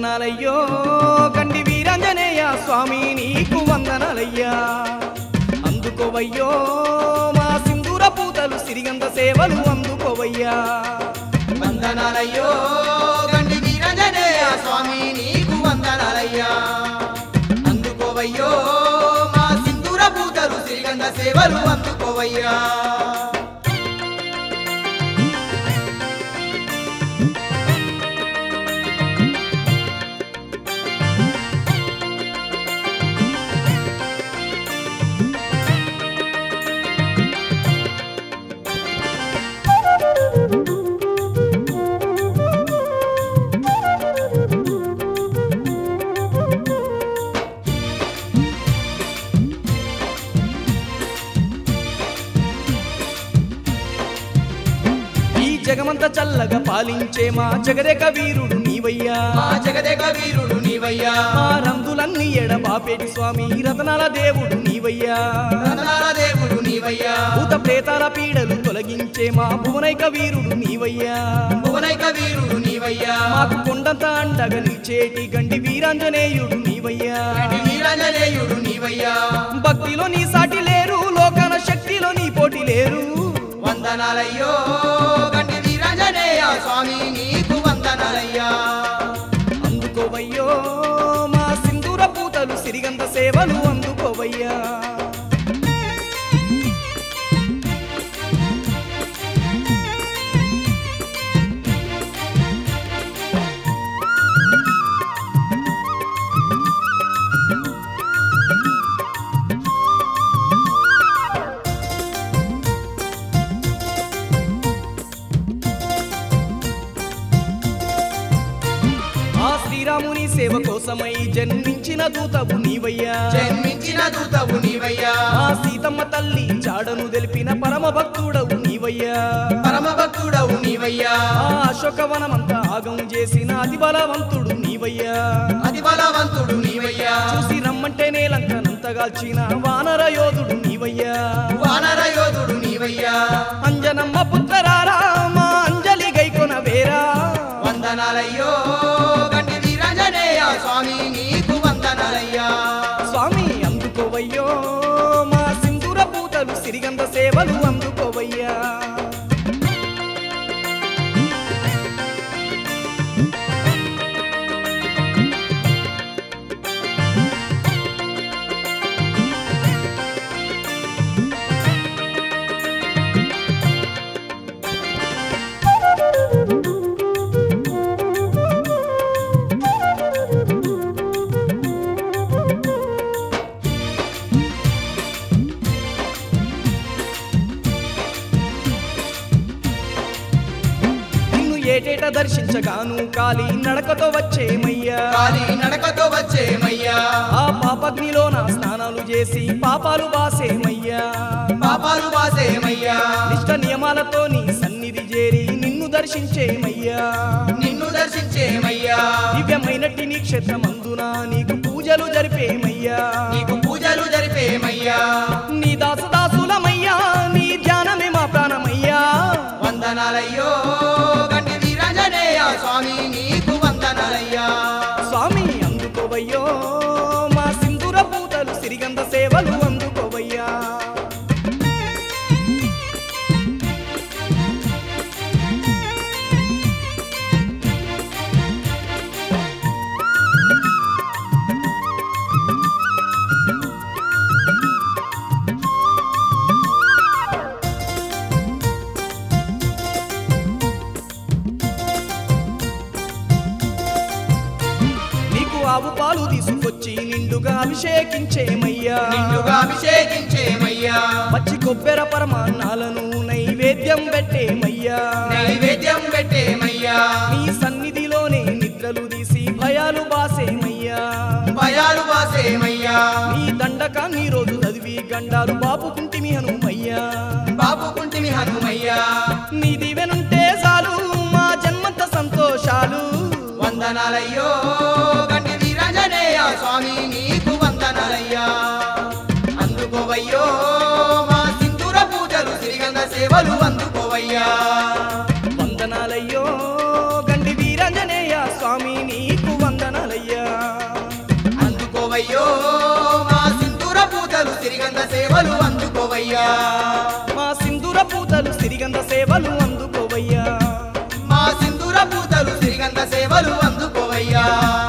వందనాలయ్యో గండి వీరంజనేయ స్వామి నీకు వందనాలయ్యా అందుకోవయ్యో మా సింధూర పూతలు సిరిగంధ సేవలు అందుకోవయ్యా వందనాలయ్యో గండి వీరంజనేయ స్వామి నీకు వందనాలయ్యా అందుకోవయ్యో మా సింధూర పూతలు శ్రీగంధ సేవలు అందుకోవయ్యా ఈ జగమంత చల్లగా పాలించే మా జగదేక వీరుడు నీవయ్యా మా జగదేక వీరుడు నీవయ్యా మా రందులన్నీ ఎడబాపేటి స్వామి రతనాల దేవుడు నీవయ్యా రతనాల దేవుడు నీవయ్యా భూత ప్రేతాల పీడలు తొలగించే మా భువనైక వీరుడు నీవయ్యా భువనైక వీరుడు నీవయ్యా మాకు కొండంత అండగా నిలిచేటి గండి వీరాంజనేయుడు నీవయ్యా గండి వీరంజనేయుడు నీవయ్యా భక్తిలో నీ సాటి లేరు లోకాన శక్తిలో నీ పోటీ లేరు వందనాలయ్యో గండి వీరంజనేయ స్వామి నీకు వందనాలయ్యా అందుకోవయ్యో మా సింధూర పూతలు సిరిగంధ సేవలు అందుకోవయ్యా ఆ శ్రీరాముని సేవ కోసమై జన్మించిన దూతవు నీవయ్యా జన్మించిన దూతవు నీవయ్యా ఆ సీతమ్మ తల్లి చాడను తెలిపిన పరమ భక్తుడవు నీవయ్యా పరమ భక్తుడవు నీవయ్యా ఆ అశోకవనమంతా ఆగం చేసిన అతి బలవంతుడు నీవయ్యా అతి బలవంతుడు నీవయ్యా చూసి రమ్మంటే నేలంకనంతగాల్చిన వానర యోధుడు నీవయ్యా వానర యోధుడు నీవయ్యా అంజనమ్మ పుత్రరారా మా అంజలి గైకొన వేరా వందనాలయ్యో గండి వీరంజనేయ స్వామి నీకు వందనాలయ్యా స్వామి అందుకోవయ్యో మా సింధూర పూతలు సిరిగంధ సేవలు అందుకోవయ్యా నిన్ను ఏటేట దర్శించగాను కాలి నడకతో వచ్చేమయ్యా కాలి నడకతో వచ్చేమయ్యా ఆ పాపగ్నిలో నా స్నానాలు చేసి పాపాలు బాసేమయ్యా పాపాలు బాసేమయ్యా నిష్ట నియమాలతో నీ సన్నిధి చేరి నిన్ను దర్శించేమయ్యా నిన్ను దర్శించేమయ్యా దివ్యమైనట్టి నీ క్షేత్రమందున నీకు పూజలు జరిపేమయ్యా నీకు పూజలు జరిపేమయ్యా నీ దాసదాసులమయ్యా నీ ధ్యానమే మా ప్రాణమయ్యా వందనాలయ్యో గండి వీరంజనేయ స్వామి నీకు వందనాలయ్యా స్వామి అందుకోవయ్యో మా సింధూర పూతలు సిరిగంధ సేవలు అందుకోవయ్యా నీకు ఆవు పాలు తీసుకొచ్చి నిండుగా అభిషేకించేమయ్యా నిన్నుగా అభిషేకించేమయ్యా పచ్చి కొబ్బెర పరమాన్నాలను నైవేద్యం పెట్టేమయ్యా నైవేద్యం పెట్టేమయ్యా నీ సన్నిధిలోనే నిద్రలు తీసి భయాలు బాసేమయ్యా భయాలు బాసేమయ్యా నీ దండకాన్ని రోజు చదివి గండాలు బాపుకుంటిమి హనుమయ్యా బాబు కుంటిమి హనుమయ్యా నీ దివెనుంటే చాలు మా జన్మంత సంతోషాలు వందనాలయ్యో గండి వీరంజనేయ స్వామి నీకు వందనాలయ్యా అందుకోవయ్యో మా సింధూర పూజలు సిరిగంధ సేవలు అందుకోవయ్యా వందనాలయ్యో గండి వీరంజనేయ స్వామి నీకు వందన సేవలు అందుకోవయ్యా